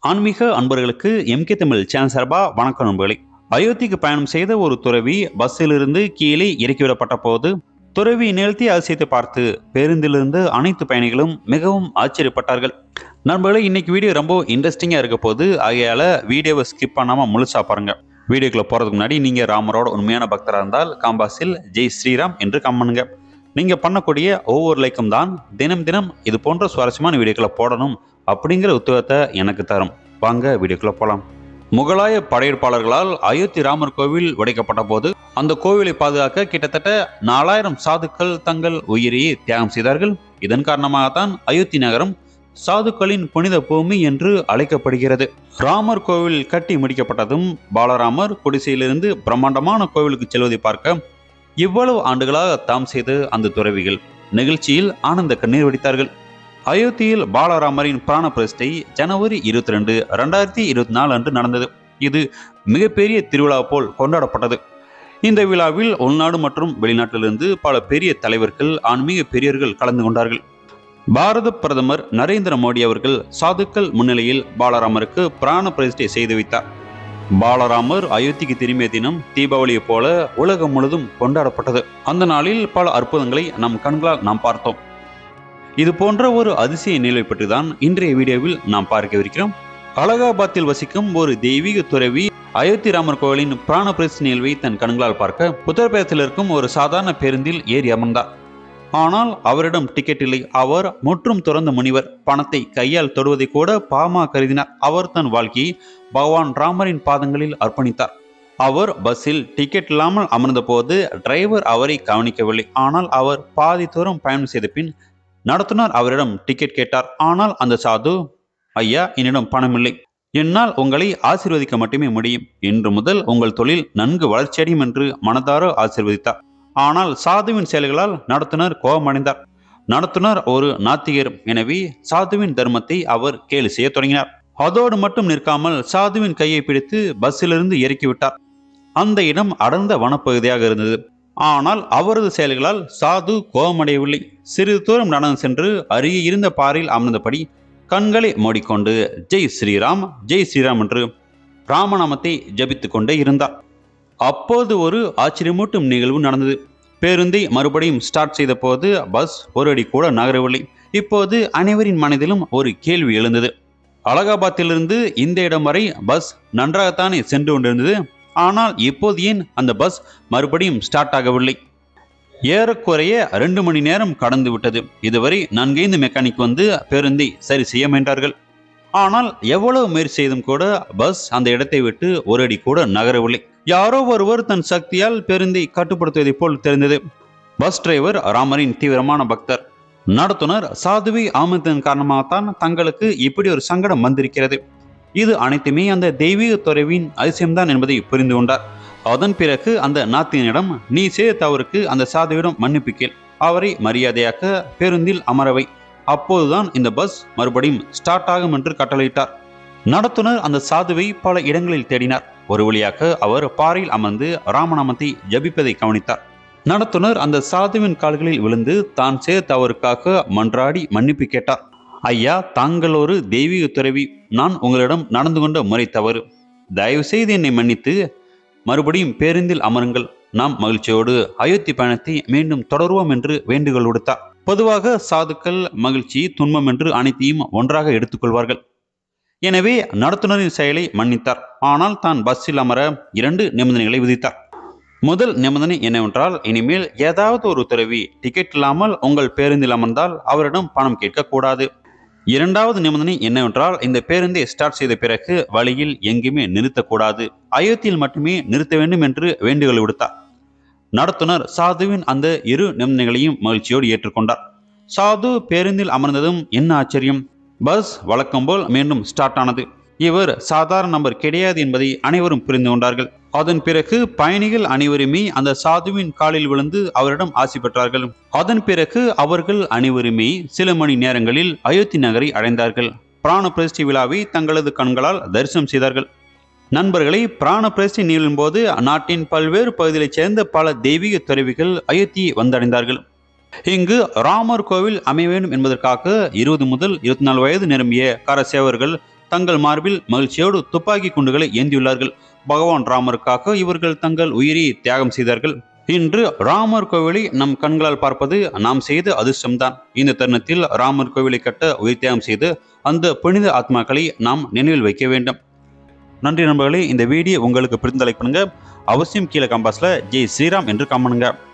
ஆன்மீக அன்பர்களுக்கு MK Tamil channel சார்பா வணக்கம் நண்பர்களே அயோத்திக்கு பயணம் செய்த ஒரு துறவி பஸ்ஸிலிருந்து கீழே இறக்கிவிடப்பட்ட போது துறவி நிறுத்தி அதிசயத்தை பார்த்து பேருந்திலிருந்து அனைத்து பயணிகளும் மிகவும் ஆச்சரியப்பட்டார்கள் நண்பர்களே இன்னைக்கு வீடியோ ரொம்ப இன்ட்ரெஸ்டிங்காக இருக்க போது ஆகையால வீடியோவை ஸ்கிப் பண்ணாமல் முழுசா பாருங்க வீடியோக்குள்ள போகிறதுக்கு முன்னாடி நீங்கள் ராமரோட உண்மையான பக்தராக இருந்தால் காம்பாஸில் ஜெய் ஸ்ரீராம் என்று கம்மனுங்க நீங்கள் பண்ணக்கூடிய ஒவ்வொரு லைக்கும் தான் தினம் தினம் இது போன்ற சுவாரஸ்யமான வீடியோக்களை போடணும் அப்படிங்கிற உத்தேவத்தை எனக்கு தரும் வாங்க வீடியோக்குள்ள போகலாம் முகலாய படையெடுப்பாளர்களால் அயோத்தி ராமர் கோவில் உடைக்கப்பட்ட போது அந்த கோவிலை பாதுகாக்க கிட்டத்தட்ட நாலாயிரம் சாதுக்கள் தங்கள் உயிரையே தியாகம் செய்தார்கள் இதன் காரணமாகத்தான் அயோத்தி நகரம் சாதுக்களின் புனித பூமி என்று அழைக்கப்படுகிறது ராமர் கோவில் கட்டி முடிக்கப்பட்டதும் பாலராமர் குடிசையிலிருந்து பிரம்மாண்டமான கோவிலுக்கு செல்வதை பார்க்க இவ்வளவு ஆண்டுகளாக தாம் செய்த அந்த துறவிகள் நிகழ்ச்சியில் ஆனந்த கண்ணீர் வடித்தார்கள் அயோத்தியில் பாலராமரின் பிராண பிரதிஷ்டை ஜனவரி இருபத்தி ரெண்டு ரெண்டாயிரத்தி இருபத்தி நாலு அன்று நடந்தது இது மிகப்பெரிய திருவிழா போல் கொண்டாடப்பட்டது இந்த விழாவில் உள்நாடு மற்றும் வெளிநாட்டிலிருந்து பல பெரிய தலைவர்கள் ஆன்மீக பெரியர்கள் கலந்து கொண்டார்கள் பாரத பிரதமர் நரேந்திர மோடி அவர்கள் சாதுக்கள் முன்னிலையில் பாலராமருக்கு பிராண பிரதிஷ்டை செய்து வைத்தார் பாலராமர் அயோத்திக்கு திரும்பிய தினம் தீபாவளியைப் போல உலகம் முழுதும் கொண்டாடப்பட்டது அந்த நாளில் பல அற்புதங்களை நம் கண்களால் நாம் பார்த்தோம் இது போன்ற ஒரு அதிசய நிலை பற்றி தான் இன்றைய வீடியோவில் நாம் பார்க்கவிருக்கிறோம் அலகாபாத்தில் வசிக்கும் ஒரு தெய்வீக துறவி அயோத்தி ராமர் கோவிலின் பிராண பிரதிஷ்டை நிகழ்வை தன் கண்களால் பார்க்க உத்தரப்பிரதேசத்தில் இருக்கும் ஒரு சாதாரண பேருந்தில் ஏறி அமர்ந்தார் ஆனால் அவரிடம் டிக்கெட் இல்லை அவர் முற்றும் துறந்த முனிவர் பணத்தை கையால் தொடுவதை கூட பாமா கருதினார் அவர் தன் வாழ்க்கையை பகவான் ராமரின் பாதங்களில் அர்ப்பணித்தார் அவர் பஸ்ஸில் டிக்கெட் இல்லாமல் அமர்ந்தபோது டிரைவர் அவரை கவனிக்கவில்லை ஆனால் அவர் பாதி தூரம் பயணம் செய்த பின் நடத்துனர் அவரிடம் டிக்கெட் கேட்டார் ஆனால் அந்த சாது ஐயா என்னிடம் பணமில்லை என்னால் உங்களை ஆசீர்வதிக்க மட்டுமே முடியும் இன்று முதல் உங்கள் தொழில் நன்கு வளர்ச்சியடையும் என்று மனதார ஆசீர்வதித்தார் ஆனால் சாதுவின் செயல்களால் நடத்துனர் கோபமடைந்தார் நடத்துனர் ஒரு நாத்திகர் எனவே சாதுவின் தர்மத்தை அவர் கேலி செய்ய தொடங்கினார் அதோடு மட்டும் நிற்காமல் சாதுவின் கையை பிடித்து பஸ்ஸிலிருந்து இறக்கிவிட்டார் அந்த இடம் அடர்ந்த வனப்பகுதியாக இருந்தது ஆனால் அவரது செயல்களால் சாது கோபமடையவில்லை சிறிது தூரம் நடந்து சென்று அருகே இருந்த பாறையில் அமர்ந்தபடி கண்களை மூடிக்கொண்டு ஜெய் ஸ்ரீராம் ஜெய் ஸ்ரீராம் என்று ராமநாமத்தை ஜபித்துக் கொண்டே இருந்தார் அப்போது ஒரு ஆச்சரியமூட்டும் நிகழ்வு நடந்தது பேருந்தை மறுபடியும் ஸ்டார்ட் செய்த போது பஸ் ஒரு அடி கூட நகரவில்லை இப்போது அனைவரின் மனதிலும் ஒரு கேள்வி எழுந்தது அலகாபாத்திலிருந்து இந்த இடம் வரை பஸ் நன்றாகத்தானே சென்று கொண்டிருந்தது ஆனால் இப்போது ஏன் அந்த பஸ் மறுபடியும் ஸ்டார்ட் ஆகவில்லை ஏறக்குறைய ரெண்டு மணி நேரம் கடந்து விட்டது இதுவரை நான்கைந்து மெக்கானிக் வந்து பேருந்தை சரி செய்ய முயன்றார்கள் ஆனால் எவ்வளவு முயற்சி செய்தும் கூட பஸ் அந்த இடத்தை விட்டு ஒரு அடி கூட நகரவில்லை யாரோ ஒருவர் தன் சக்தியால் பேருந்தை கட்டுப்படுத்துவதைப் போல் தெரிந்தது பஸ் டிரைவர் ராமரின் தீவிரமான பக்தர் நடத்துனர் சாதுவை ஆமத்தின் காரணமாகத்தான் தங்களுக்கு இப்படி ஒரு சங்கடம் வந்திருக்கிறது இது அனைத்துமே அந்த தெய்வீக துறவின் அதிசயம்தான் என்பதை புரிந்து கொண்டார் அதன் பிறகு அந்த நாத்தியனிடம் நீ செய்த தவறுக்கு அந்த சாதுவிடம் மன்னிப்பு கேள் அவரை மரியாதையாக்க பேருந்தில் அமரவை அப்போதுதான் இந்த பஸ் மறுபடியும் ஸ்டார்ட் ஆகும் என்று கட்டளையிட்டார் நடத்துனர் அந்த சாதுவை பல இடங்களில் தேடினார் ஒரு வழியாக அவர் பாறையில் அமர்ந்து ராமநாமத்தை ஜபிப்பதை கவனித்தார் நடத்துனர் அந்த சாதுவின் கால்களில் விழுந்து தான் செய்த தவறுக்காக மன்றாடி மன்னிப்பு கேட்டார் ஐயா தாங்கள் ஒரு தெய்வீக துறவி நான் உங்களிடம் நடந்து கொண்ட முறை தவறு தயவு செய்து என்னை மன்னித்து மறுபடியும் பேருந்தில் அமருங்கள் நாம் மகிழ்ச்சியோடு அயோத்தி பயணத்தை மீண்டும் தொடருவோம் என்று வேண்டுகோள் விடுத்தார் பொதுவாக சாதுக்கள் மகிழ்ச்சி துன்பம் என்று அனைத்தையும் ஒன்றாக எடுத்துக்கொள்வார்கள் எனவே நடத்துனரின் செயலை மன்னித்தார் ஆனால் தான் பஸ்ஸில் அமர இரண்டு நிபந்தனைகளை விதித்தார் முதல் நிபந்தனை என்னவென்றால் இனிமேல் ஏதாவது ஒரு துறவி டிக்கெட் இல்லாமல் உங்கள் பேருந்தில் அமர்ந்தால் அவரிடம் பணம் கேட்கக்கூடாது இரண்டாவது நிபந்தனை என்னவென்றால் இந்த பேருந்தை ஸ்டார்ட் செய்த பிறகு வழியில் எங்குமே நிறுத்தக்கூடாது அயோத்தியில் மட்டுமே நிறுத்த வேண்டும் என்று வேண்டுகோள் விடுத்தார் நடத்துனர் சாதுவின் அந்த இரு நிபந்தனைகளையும் மகிழ்ச்சியோடு ஏற்றுக்கொண்டார் சாது பேருந்தில் அமர்ந்ததும் என்ன ஆச்சரியம் பஸ் வழக்கம் போல் மீண்டும் ஸ்டார்ட் ஆனது இவர் சாதாரண நபர் கிடையாது என்பதை அனைவரும் புரிந்து கொண்டார்கள் அதன் பிறகு பயணிகள் அனைவருமே அந்த சாதுவின் காலில் விழுந்து அவரிடம் ஆசி பெற்றார்கள் அதன் பிறகு அவர்கள் அனைவருமே சில மணி நேரங்களில் அயோத்தி நகரை அடைந்தார்கள் பிராண பிரதிஷ்டை விழாவை தங்களது கண்களால் தரிசனம் செய்தார்கள் நண்பர்களை பிராண பிரதிஷ்டை நிகழ்வின் போது நாட்டின் பல்வேறு பகுதிகளைச் சேர்ந்த பல தெய்வீக துறவிகள் அயோத்தியை வந்தடைந்தார்கள் இங்கு ராமர் கோவில் அமைய வேண்டும் என்பதற்காக இருபது முதல் இருபத்தி நாலு வயது நிரம்பிய கரசேவர்கள் தங்கள் மார்பில் மகிழ்ச்சியோடு துப்பாக்கி குண்டுகளை ஏந்தியுள்ளார்கள் பகவான் ராமருக்காக இவர்கள் தங்கள் உயிரை தியாகம் செய்தார்கள் இன்று ராமர் கோவிலை நம் கண்களால் பார்ப்பது நாம் செய்த அதிர்ஷ்டம்தான் இந்த தருணத்தில் ராமர் கோவிலை கட்ட உயிர் தியாகம் செய்து அந்த புனித ஆத்மாக்களை நாம் நினைவில் வைக்க வேண்டும் நன்றி நண்பர்களே இந்த வீடியோ உங்களுக்கு பிரிந்து லைக் பண்ணுங்க அவசியம் கீழே கம்பாஸ்ல ஜெய் ஸ்ரீராம் என்று கம்மனுங்க